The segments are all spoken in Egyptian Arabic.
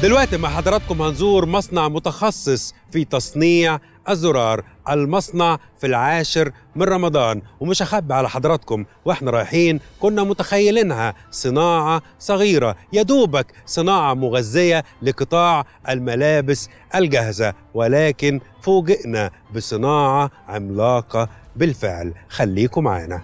دلوقتي مع حضراتكم هنزور مصنع متخصص في تصنيع الزرار المصنع في العاشر من رمضان ومش هخبي على حضراتكم واحنا رايحين كنا متخيلينها صناعة صغيرة يدوبك صناعة مغذية لقطاع الملابس الجاهزة ولكن فوجئنا بصناعة عملاقة بالفعل خليكم معانا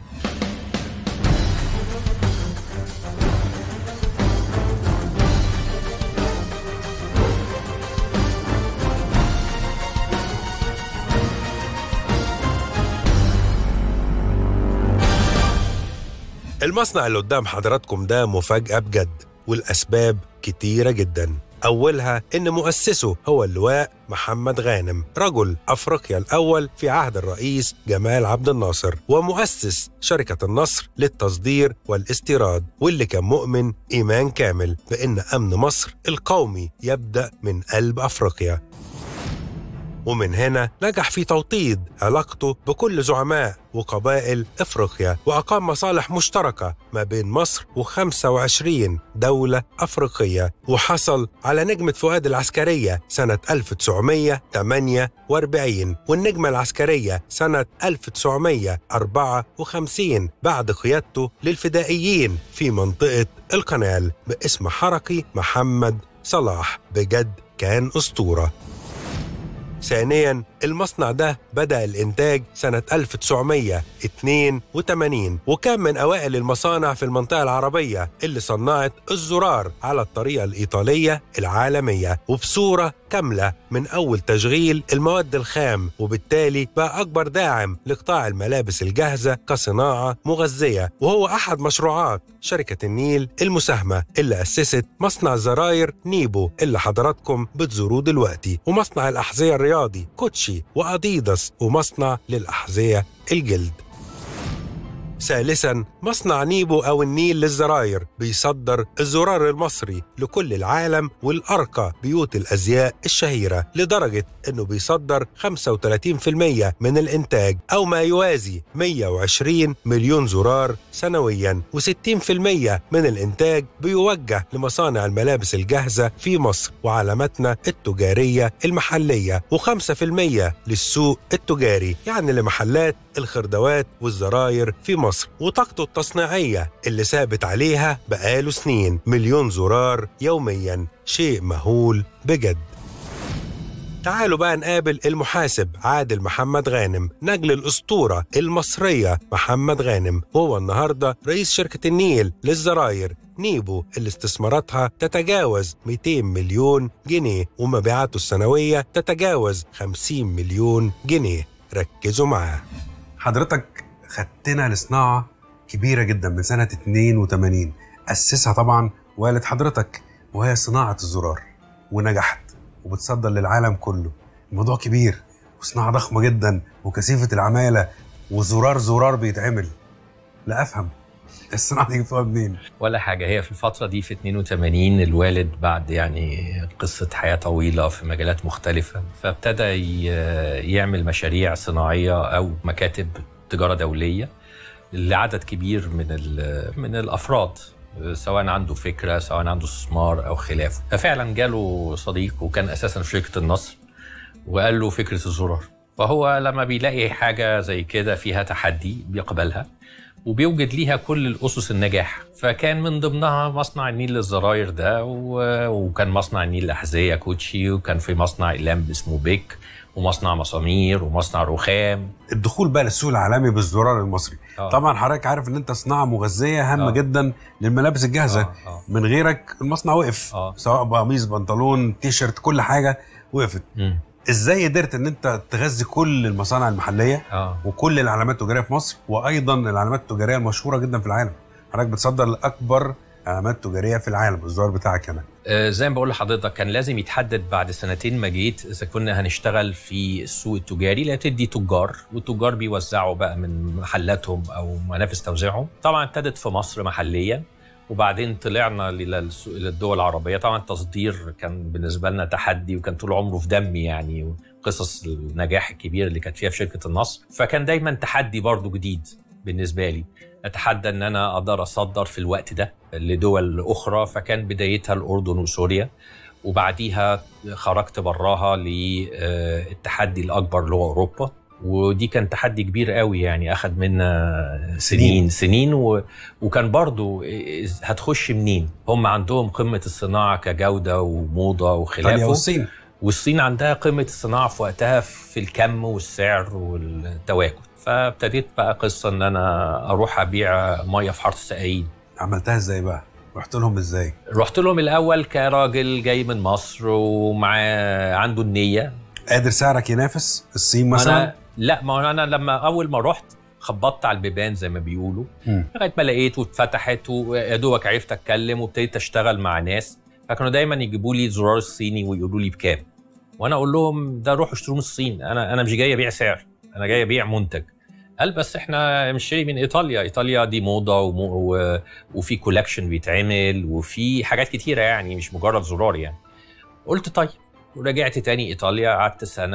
المصنع اللي قدام حضراتكم ده مفاجأة بجد والأسباب كتيرة جدا أولها إن مؤسسه هو اللواء محمد غانم رجل أفريقيا الأول في عهد الرئيس جمال عبد الناصر ومؤسس شركة النصر للتصدير والاستيراد واللي كان مؤمن إيمان كامل بأن أمن مصر القومي يبدأ من قلب أفريقيا ومن هنا نجح في توطيد علاقته بكل زعماء وقبائل افريقيا واقام مصالح مشتركه ما بين مصر و25 دوله افريقيه وحصل على نجمه فؤاد العسكريه سنه 1948 والنجمه العسكريه سنه 1954 بعد قيادته للفدائيين في منطقه القنال باسم حركي محمد صلاح بجد كان اسطوره ثانيا المصنع ده بدأ الإنتاج سنة 1982 وكان من أوائل المصانع في المنطقة العربية اللي صنعت الزرار على الطريقة الإيطالية العالمية وبصورة كاملة من أول تشغيل المواد الخام وبالتالي بقى أكبر داعم لقطاع الملابس الجاهزة كصناعة مغذية وهو أحد مشروعات شركة النيل المساهمة اللي أسست مصنع زراير نيبو اللي حضراتكم بتزوروه دلوقتي ومصنع الأحذية الرياضي كوتشي وأديداس ومصنع للأحذية الجلد ثالثا مصنع نيبو أو النيل للزراير بيصدر الزرار المصري لكل العالم والأرقى بيوت الأزياء الشهيرة لدرجة أنه بيصدر 35% من الإنتاج أو ما يوازي 120 مليون زرار سنويا و60% من الإنتاج بيوجه لمصانع الملابس الجاهزة في مصر وعلاماتنا التجارية المحلية و5% للسوق التجاري يعني لمحلات الخردوات والزراير في مصر وطاقته التصنيعية اللي ثابت عليها بقاله سنين مليون زرار يوميا شيء مهول بجد تعالوا بقى نقابل المحاسب عادل محمد غانم نجل الأسطورة المصرية محمد غانم وهو النهاردة رئيس شركة النيل للزراير نيبو اللي استثماراتها تتجاوز 200 مليون جنيه ومبيعاته السنوية تتجاوز 50 مليون جنيه ركزوا معاه حضرتك خدتنا لصناعة كبيرة جدا من سنة 82 أسسها طبعا والد حضرتك وهي صناعة الزرار ونجحت وبتصدر للعالم كله الموضوع كبير وصناعة ضخمة جدا وكثيفة العمالة وزرار زرار بيتعمل لا أفهم الصناعة دي جبتوها منين؟ ولا حاجة هي في الفترة دي في 82 الوالد بعد يعني قصة حياة طويلة في مجالات مختلفة فابتدى ي- يعمل مشاريع صناعية أو مكاتب تجارة دولية لعدد كبير من ال- من الأفراد سواء عنده فكرة سواء عنده استثمار أو خلافه ففعلا جاله صديق وكان أساسا في شركة النصر وقال له فكرة الزرار فهو لما بيلاقي حاجة زي كده فيها تحدي بيقبلها وبيوجد ليها كل الأسس النجاح فكان من ضمنها مصنع النيل للزراير ده و- وكان مصنع النيل الأحذية كوتشي وكان في مصنع أقلام اسمه بيك ومصنع مسامير ومصنع رخام الدخول بقى للسوق العالمي بالزرار المصري آه. طبعا حضرتك عارف ان انت صناعه مغذيه هامه آه. جدا للملابس الجاهزه آه، آه. من غيرك المصنع وقف آه. سواء بقميص بنطلون تيشرت كل حاجه وقفت مم. ازاي قدرت ان انت تغذي كل المصانع المحليه اه وكل العلامات التجاريه في مصر وايضا العلامات التجاريه المشهوره جدا في العالم حضرتك بتصدر لاكبر علامات تجاريه في العالم الزرار بتاعك هنا آه، زي ما بقول لحضرتك كان لازم يتحدد بعد سنتين ما جيت اذا كنا هنشتغل في السوق التجاري لا تدي تجار والتجار بيوزعوا بقى من محلاتهم او منافذ توزيعهم طبعا ابتدت في مصر محليا وبعدين طلعنا للس- للدول العربيه طبعا التصدير كان بالنسبه لنا تحدي وكان طول عمره في دمي يعني قصص النجاح الكبير اللي كانت فيها في شركه النصر فكان دايما تحدي برضو جديد بالنسبه لي اتحدى ان انا اقدر اصدر في الوقت ده لدول اخرى فكان بدايتها الاردن وسوريا وبعديها خرجت براها للتحدي الاكبر اللي هو اوروبا ودي كان تحدي كبير قوي يعني اخذ منا سنين سنين و... وكان برضو هتخش منين هم عندهم قمه الصناعه كجوده وموضه وخلافه والصين والصين عندها قمه الصناعه في وقتها في الكم والسعر والتواجد فابتديت بقى قصه ان انا اروح ابيع ميه في حاره السقايين عملتها ازاي بقى رحت لهم ازاي رحت لهم الاول كراجل جاي من مصر ومعاه عنده النيه قادر سعرك ينافس الصين مثلا أنا لا ما انا لما اول ما رحت خبطت على البيبان زي ما بيقولوا مم. لغايه ما لقيت واتفتحت ويا دوبك عرفت اتكلم وابتديت اشتغل مع ناس فكانوا دايما يجيبوا لي زرار الصيني ويقولوا لي بكام وانا اقول لهم ده روحوا اشتروه من الصين انا انا مش جاي ابيع سعر انا جاي ابيع منتج قال بس احنا بنشتري من ايطاليا ايطاليا دي موضه ومو و... وفي كولكشن بيتعمل وفي حاجات كتيره يعني مش مجرد زرار يعني قلت طيب ورجعت تاني ايطاليا قعدت سنه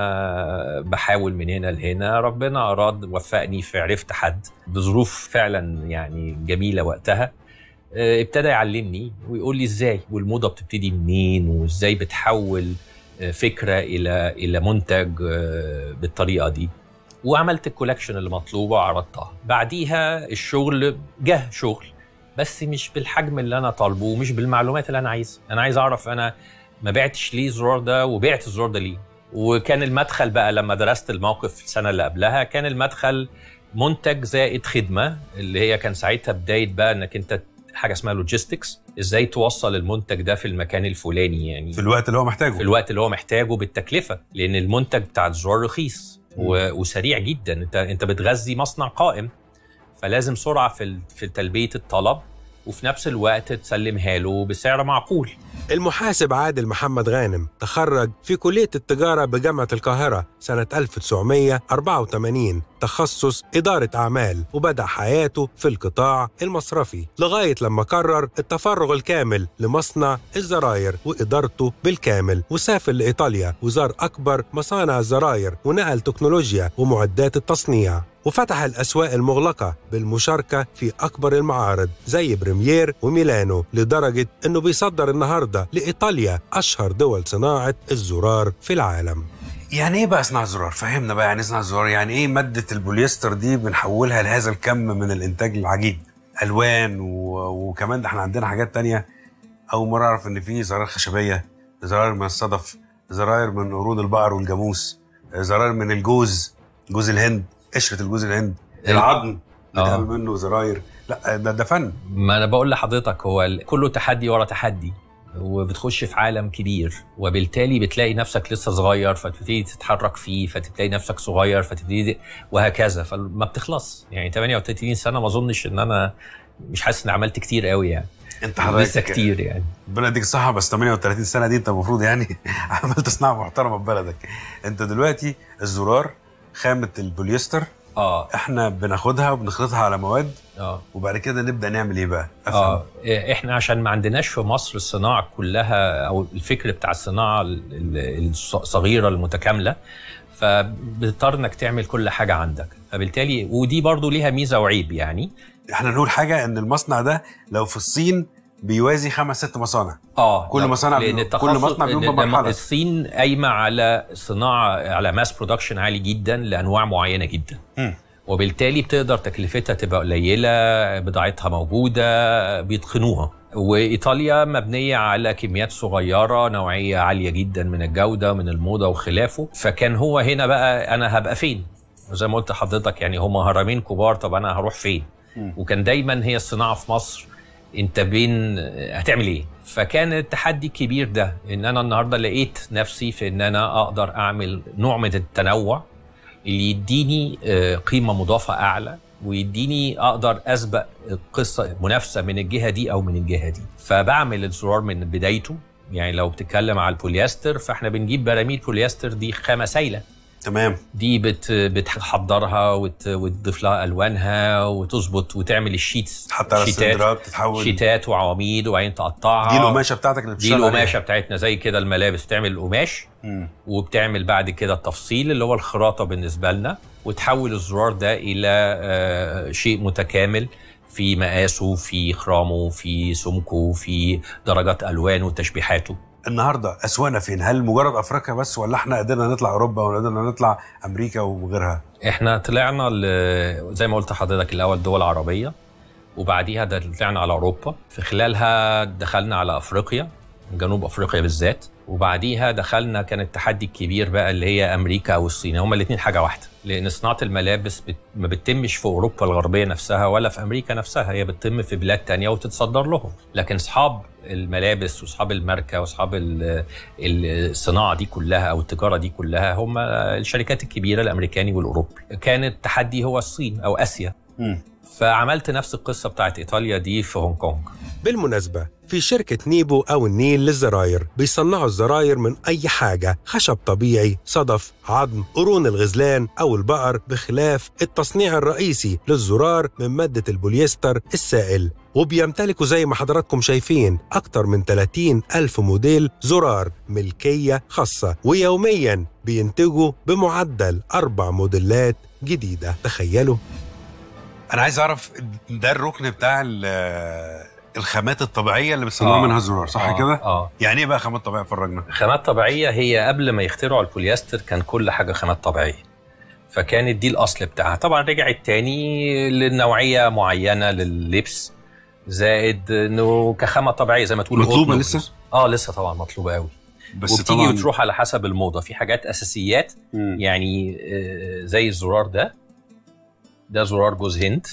بحاول من هنا لهنا ربنا اراد وفقني فعرفت حد بظروف فعلا يعني جميله وقتها اه، ابتدى يعلمني ويقول لي ازاي والموضه بتبتدي منين وازاي بتحول اه، فكره الى الى منتج اه، بالطريقه دي وعملت الكولكشن اللي مطلوبه وعرضتها بعديها الشغل جه شغل بس مش بالحجم اللي انا طالبه ومش بالمعلومات اللي انا عايزها انا عايز اعرف انا ما بعتش ليه الزرار ده وبعت الزرار ده ليه وكان المدخل بقى لما درست الموقف السنه اللي قبلها كان المدخل منتج زائد خدمه اللي هي كان ساعتها بدايه بقى انك انت حاجه اسمها لوجيستكس ازاي توصل المنتج ده في المكان الفلاني يعني في الوقت اللي هو محتاجه في الوقت اللي هو محتاجه بالتكلفه لان المنتج بتاع الزرار رخيص و- وسريع جدا انت انت بتغذي مصنع قائم فلازم سرعه في ال- في تلبيه الطلب وفي نفس الوقت تسلمها له بسعر معقول المحاسب عادل محمد غانم تخرج في كلية التجارة بجامعة القاهرة سنة 1984 تخصص إدارة أعمال وبدأ حياته في القطاع المصرفي لغاية لما قرر التفرغ الكامل لمصنع الزراير وإدارته بالكامل وسافر لإيطاليا وزار أكبر مصانع الزراير ونقل تكنولوجيا ومعدات التصنيع وفتح الأسواق المغلقة بالمشاركة في أكبر المعارض زي بريمير وميلانو لدرجة أنه بيصدر النهاردة لإيطاليا أشهر دول صناعة الزرار في العالم يعني ايه بقى صناعه زرار فهمنا بقى يعني صناعه زرار يعني ايه ماده البوليستر دي بنحولها لهذا الكم من الانتاج العجيب الوان و... وكمان ده احنا عندنا حاجات تانية اول مره اعرف ان في زراير خشبيه زراير من الصدف زراير من قرون البقر والجاموس زراير من الجوز جوز الهند قشره الجوز الهند العظم بيتعمل منه زراير لا ده ده فن ما انا بقول لحضرتك هو ال- كله تحدي ورا تحدي وبتخش في عالم كبير وبالتالي بتلاقي نفسك لسه صغير فتبتدي تتحرك فيه فتلاقي نفسك صغير فتبتدي وهكذا فما بتخلص يعني 38 سنه ما اظنش ان انا مش حاسس ان عملت كتير قوي يعني انت حضرتك لسه كتير يعني ربنا يديك الصحة بس 38 سنة دي انت المفروض يعني عملت صناعة محترمة في بلدك. انت دلوقتي الزرار خامة البوليستر اه احنا بناخدها وبنخلطها على مواد اه وبعد كده نبدأ نعمل ايه بقى؟ افهم. اه احنا عشان ما عندناش في مصر الصناعه كلها او الفكر بتاع الصناعه ال- ال- الصغيره المتكامله فبتضطر انك تعمل كل حاجه عندك فبالتالي ودي برضو ليها ميزه وعيب يعني احنا نقول حاجة ان المصنع ده لو في الصين بيوازي خمس ست مصانع. اه كل لا، مصنع لان بيبقى- التخصص كل مصنع بيقوم لأن بمرحلة. الصين قايمه على صناعه على ماس برودكشن عالي جدا لانواع معينه جدا مم. وبالتالي بتقدر تكلفتها تبقى قليله بضاعتها موجوده بيتقنوها وايطاليا مبنيه على كميات صغيره نوعيه عاليه جدا من الجوده من الموضه وخلافه فكان هو هنا بقى انا هبقى فين زي ما قلت لحضرتك يعني هم هرمين كبار طب انا هروح فين مم. وكان دايما هي الصناعه في مصر انت بين هتعمل ايه فكان التحدي الكبير ده ان انا النهارده لقيت نفسي في ان انا اقدر اعمل نوع من التنوع اللي يديني آه، قيمه مضافه اعلى ويديني اقدر اسبق قصه منافسه من الجهه دي او من الجهه دي فبعمل الزرار من بدايته يعني لو بتتكلم على البوليستر فاحنا بنجيب براميل بوليستر دي خامه سايله تمام دي بت بتحضرها وت... وتضيف لها الوانها وتظبط وتعمل الشيتس تحط على شيتات السندرات تتحول شيتات وعواميد وبعدين تقطعها دي القماشة بتاعتك اللي دي بتشتغل عليها. القماشه بتاعتنا زي كده الملابس بتعمل القماش مم. وبتعمل بعد كده التفصيل اللي هو الخراطه بالنسبه لنا وتحول الزرار ده الى آه، شيء متكامل في مقاسه في خرامه في سمكه في درجات الوانه وتشبيحاته النهارده اسواقنا فين هل مجرد افريقيا بس ولا احنا قدرنا نطلع اوروبا ولا قدرنا نطلع امريكا وغيرها احنا طلعنا ل- زي ما قلت لحضرتك الاول دول عربيه وبعديها ده طلعنا على اوروبا في خلالها دخلنا على افريقيا جنوب افريقيا بالذات وبعديها دخلنا كان التحدي الكبير بقى اللي هي امريكا او الصين هما الاثنين حاجه واحده لان صناعه الملابس بت... ما بتتمش في اوروبا الغربيه نفسها ولا في امريكا نفسها هي بتتم في بلاد تانية وتتصدر لهم لكن اصحاب الملابس واصحاب الماركه واصحاب ال- الصناعه دي كلها او التجاره دي كلها هم الشركات الكبيره الامريكاني والاوروبي كان التحدي هو الصين او اسيا فعملت نفس القصه بتاعت ايطاليا دي في هونج كونج بالمناسبة في شركة نيبو أو النيل للزراير بيصنعوا الزراير من أي حاجة خشب طبيعي صدف عظم قرون الغزلان أو البقر بخلاف التصنيع الرئيسي للزرار من مادة البوليستر السائل وبيمتلكوا زي ما حضراتكم شايفين أكتر من 30 ألف موديل زرار ملكية خاصة ويوميا بينتجوا بمعدل أربع موديلات جديدة تخيلوا انا عايز اعرف ده الركن بتاع ال- الخامات الطبيعيه اللي بيصنعوا آه. منها الزرار صح آه، كده اه يعني ايه بقى خامات طبيعيه فرجنا خامات طبيعيه هي قبل ما يخترعوا البوليستر كان كل حاجه خامات طبيعيه فكانت دي الاصل بتاعها طبعا رجعت تاني لنوعيه معينه لللبس زائد انه كخامه طبيعيه زي ما تقول مطلوبة قطن لسه؟ وكذا. اه لسه طبعا مطلوبه قوي بس وبتيجي طبعا وتروح على حسب الموضه في حاجات اساسيات مم. يعني آه، زي الزرار ده ده زرار جوز هند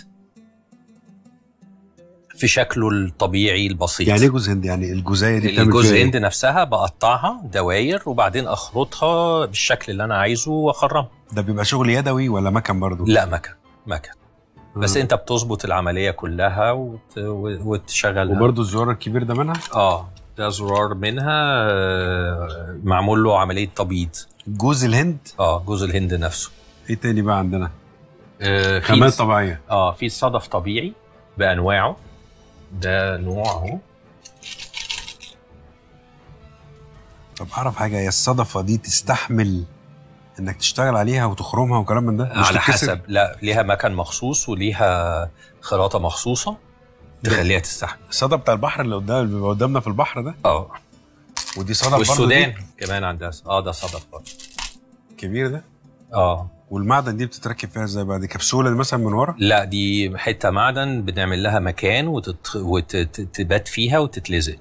في شكله الطبيعي البسيط يعني ايه جوز هند يعني الجزايه دي بتعمل الجوز فيها هند إيه؟ نفسها بقطعها دواير وبعدين اخرطها بالشكل اللي انا عايزه واخرمها ده بيبقى شغل يدوي ولا مكن برضو لا مكن مكن بس آه. انت بتظبط العمليه كلها وت... وتشغلها وبرضو الزرار الكبير ده منها اه ده زرار منها آه، معمول له عمليه تبييض جوز الهند اه جوز الهند نفسه ايه تاني بقى عندنا آه، في خامات طبيعيه اه في صدف طبيعي بانواعه ده نوع اهو طب اعرف حاجه هي الصدفه دي تستحمل انك تشتغل عليها وتخرمها وكلام من ده مش على تتكسر؟ حسب لا ليها مكن مخصوص وليها خراطه مخصوصه تخليها تستحمل الصدى بتاع البحر اللي قدام اللي بيبقى قدامنا في البحر ده اه ودي صدف برضو والسودان دي كمان عندها اه ده صدف برضه كبير ده اه والمعدن دي بتتركب فيها ازاي بقى دي كبسوله مثلا من ورا لا دي حته معدن بنعمل لها مكان وتت... وتبات فيها وتتلزق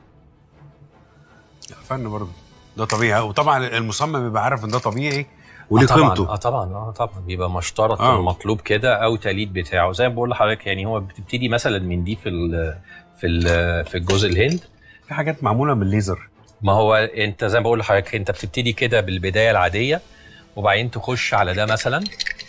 فن برضه ده طبيعي وطبعا المصمم بيبقى عارف ان ده طبيعي وليه آه طبعا قيمته اه طبعا اه طبعا بيبقى مشترط آه. آه. المطلوب كده او تليد بتاعه زي ما بقول لحضرتك يعني هو بتبتدي مثلا من دي في ال في ال في الجوز الهند في حاجات معموله من الليزر ما هو انت زي ما بقول لحضرتك انت بتبتدي كده بالبدايه العاديه وبعدين تخش على ده مثلا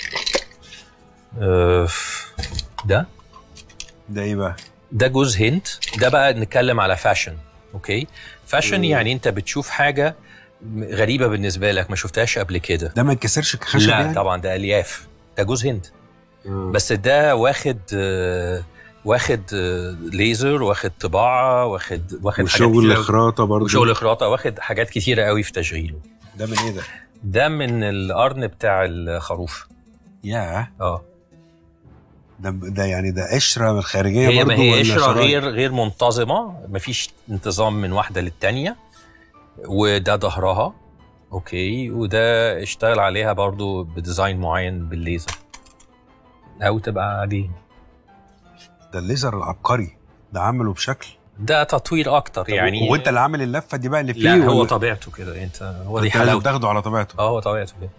آه، ده ده ايه بقى ده جوز هند ده بقى نتكلم على فاشن اوكي فاشن مم. يعني انت بتشوف حاجه م- غريبه بالنسبه لك ما شفتهاش قبل كده ده ما يتكسرش كخشب لا يعني؟ طبعا ده الياف ده جوز هند آه. بس ده واخد آه، واخد آه، ليزر واخد طباعه واخد واخد حاجات وشغل كتيرة أوي. خراطه برضه وشغل خراطه واخد حاجات كتيره قوي في تشغيله ده من ايه ده؟ ده من القرن بتاع الخروف ياه اه ده ده يعني ده قشره من الخارجيه هي برضه ما هي ولا قشره شرايط؟ غير غير منتظمه مفيش انتظام من واحده للتانيه وده ظهرها اوكي وده اشتغل عليها برضو بديزاين معين بالليزر او تبقى عاديه ده الليزر العبقري ده عامله بشكل ده تطوير اكتر يعني وانت اللي عامل اللفه دي بقى اللي فيه لا هو ولا- طبيعته كده انت هو دي أنت لازم حلاوته تاخده على طبيعته اه هو طبيعته كده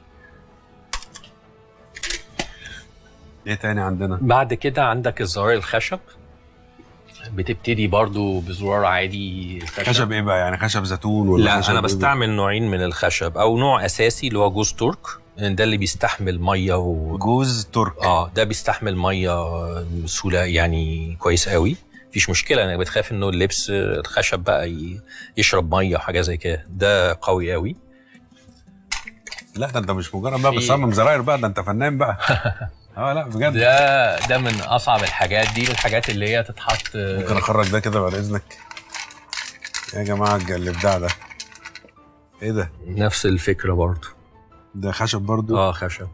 ايه تاني عندنا؟ بعد كده عندك الزرار الخشب بتبتدي برضو بزرار عادي خشب ايه بقى يعني خشب زيتون ولا لا خشب انا إيه بستعمل نوعين من الخشب او نوع اساسي اللي هو جوز ترك ده اللي بيستحمل ميه و... جوز ترك اه ده بيستحمل ميه بسهوله يعني كويس قوي مفيش مشكله انا بتخاف انه اللبس الخشب بقى ي- يشرب ميه وحاجه زي كده ده قوي قوي لا ده انت مش مجرد بقى في- بتصمم زراير بقى ده انت فنان بقى اه لا بجد ده ده من اصعب الحاجات دي الحاجات اللي هي تتحط ممكن اخرج ده كده بعد اذنك يا جماعه الج- الابداع ده ايه ده نفس الفكره برضو ده خشب برضو اه خشب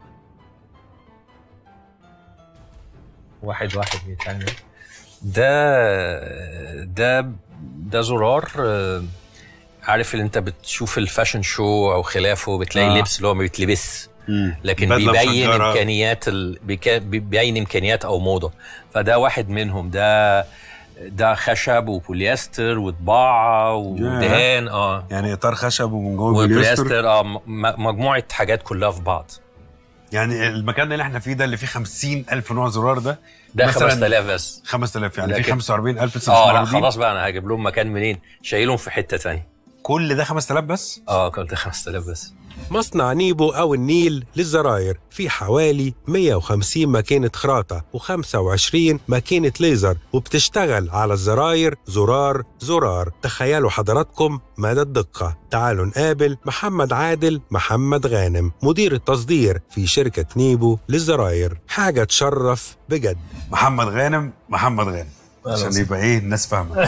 واحد واحد بيتعمل ده ده ده زرار آه، عارف اللي انت بتشوف الفاشن شو او خلافه بتلاقي آه. آه. لبس اللي هو ما بيتلبس لكن بدلة بيبين مشجرة. امكانيات ال... بيكا- بيبين امكانيات او موضه فده واحد منهم ده ده خشب وبوليستر وطباعه ودهان اه يعني اطار خشب ومن جوه بوليستر وبوليستر اه م- مجموعه حاجات كلها في بعض يعني المكان اللي احنا فيه ده اللي فيه 50 الف نوع زرار ده ده مثلاً 5000 بس 5000 يعني في لكن- 45 الف لسه مش اه لا موجودين. خلاص بقى انا هجيب لهم مكان منين شايلهم في حته تانية كل ده 5000 بس اه كنت 5000 بس مصنع نيبو أو النيل للزراير في حوالي 150 ماكينة خراطة و25 ماكينة ليزر وبتشتغل على الزراير زرار زرار تخيلوا حضراتكم مدى الدقة تعالوا نقابل محمد عادل محمد غانم مدير التصدير في شركة نيبو للزراير حاجة تشرف بجد محمد غانم محمد غانم أهلا عشان وسهلا. يبقى ايه الناس فاهمه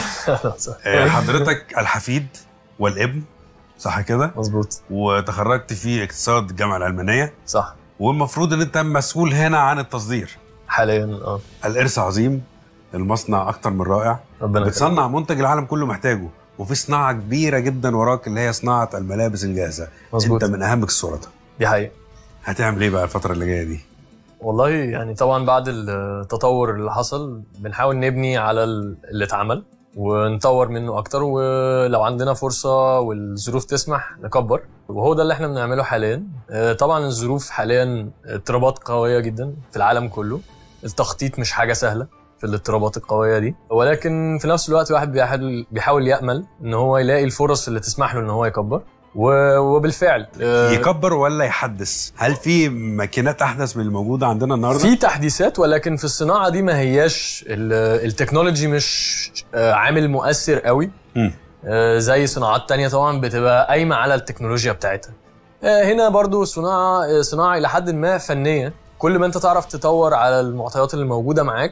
آه، حضرتك الحفيد والابن صح كده مظبوط وتخرجت في اقتصاد الجامعه الالمانيه صح والمفروض ان انت مسؤول هنا عن التصدير حاليا اه الارث عظيم المصنع اكتر من رائع ربنا يخليك. بتصنع منتج العالم كله محتاجه وفي صناعه كبيره جدا وراك اللي هي صناعه الملابس الجاهزه مظبوط انت من اهم اكسسواراتها دي حقيقة هتعمل ايه بقى الفتره اللي جايه دي والله يعني طبعا بعد التطور اللي حصل بنحاول نبني على ال- اللي اتعمل ونطور منه اكتر ولو عندنا فرصه والظروف تسمح نكبر وهو ده اللي احنا بنعمله حاليا آه، طبعا الظروف حاليا اضطرابات قويه جدا في العالم كله التخطيط مش حاجه سهله في الاضطرابات القويه دي ولكن في نفس الوقت الواحد بيحاول بيحاول يامل ان هو يلاقي الفرص اللي تسمح له ان هو يكبر و- وبالفعل آه، يكبر ولا يحدث هل في ماكينات احدث من الموجوده عندنا النهارده في تحديثات ولكن في الصناعه دي ما هياش ال- التكنولوجي مش آه، عامل مؤثر قوي مم. آه، زي صناعات تانية طبعا بتبقى قايمه على التكنولوجيا بتاعتها آه، هنا برضو صناعه آه، صناعه الى حد ما فنيه كل ما انت تعرف تطور على المعطيات اللي موجوده معاك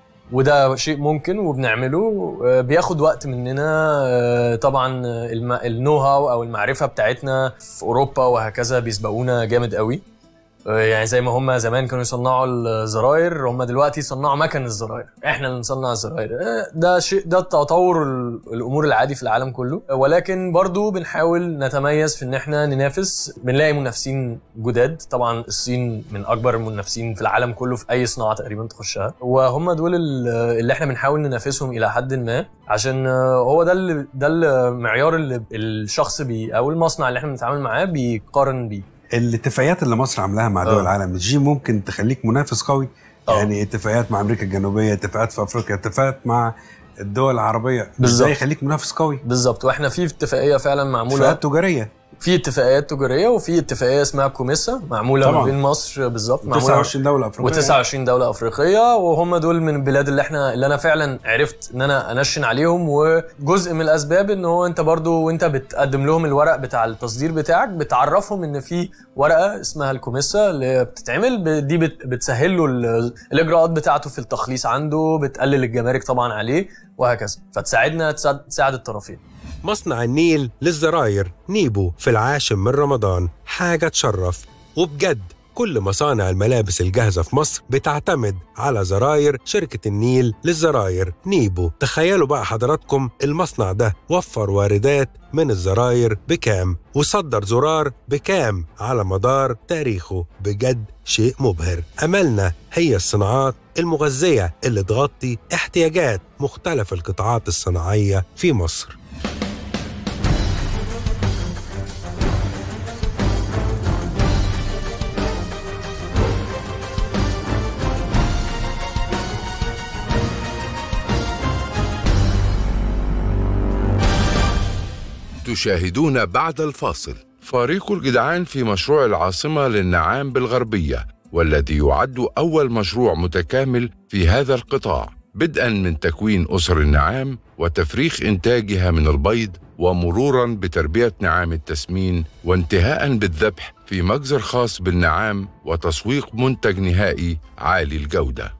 وده شيء ممكن وبنعمله آه، بياخد وقت مننا آه، طبعا آه، الم- النو هاو او المعرفه بتاعتنا في اوروبا وهكذا بيسبقونا جامد قوي آه، يعني زي ما هم زمان كانوا يصنعوا الزراير هم دلوقتي يصنعوا مكن الزراير احنا اللي نصنع الزراير آه، ده شيء ده تطور ال- الامور العادي في العالم كله آه، ولكن برضو بنحاول نتميز في ان احنا ننافس بنلاقي منافسين جداد طبعا الصين من اكبر المنافسين في العالم كله في اي صناعه تقريبا تخشها وهم دول ال- اللي احنا بنحاول ننافسهم الى حد ما عشان آه، هو ده اللي ده المعيار اللي الشخص بي او المصنع اللي احنا بنتعامل معاه بيقارن بيه الاتفاقيات اللي مصر عاملاها مع دول آه. العالم مش دي ممكن تخليك منافس قوي آه. يعني اتفاقيات مع امريكا الجنوبيه اتفاقات في افريقيا اتفاقات مع الدول العربيه بالظبط. ازاي يخليك منافس قوي بالظبط واحنا في اتفاقيه فعلا معموله اتفاقات تجاريه في اتفاقيات تجاريه وفي اتفاقيه اسمها كوميسا معموله طبعاً. ما بين مصر بالظبط معموله 29 دوله افريقيه و29 دوله افريقيه وهم دول من البلاد اللي احنا اللي انا فعلا عرفت ان انا انشن عليهم وجزء من الاسباب ان هو انت برضو وانت بتقدم لهم الورق بتاع التصدير بتاعك بتعرفهم ان في ورقه اسمها الكوميسا اللي بتتعمل ب- دي بت- بتسهل له ال- الاجراءات بتاعته في التخليص عنده بتقلل الجمارك طبعا عليه وهكذا فتساعدنا تساعد, تساعد الطرفين مصنع النيل للزراير نيبو في العاشر من رمضان حاجة تشرف وبجد كل مصانع الملابس الجاهزة في مصر بتعتمد على زراير شركة النيل للزراير نيبو تخيلوا بقى حضراتكم المصنع ده وفر واردات من الزراير بكام وصدر زرار بكام على مدار تاريخه بجد شيء مبهر أملنا هي الصناعات المغذية اللي تغطي احتياجات مختلف القطاعات الصناعية في مصر تشاهدون بعد الفاصل فريق الجدعان في مشروع العاصمة للنعام بالغربية والذي يعد أول مشروع متكامل في هذا القطاع بدءا من تكوين أسر النعام وتفريخ إنتاجها من البيض ومرورا بتربية نعام التسمين وانتهاء بالذبح في مجزر خاص بالنعام وتسويق منتج نهائي عالي الجودة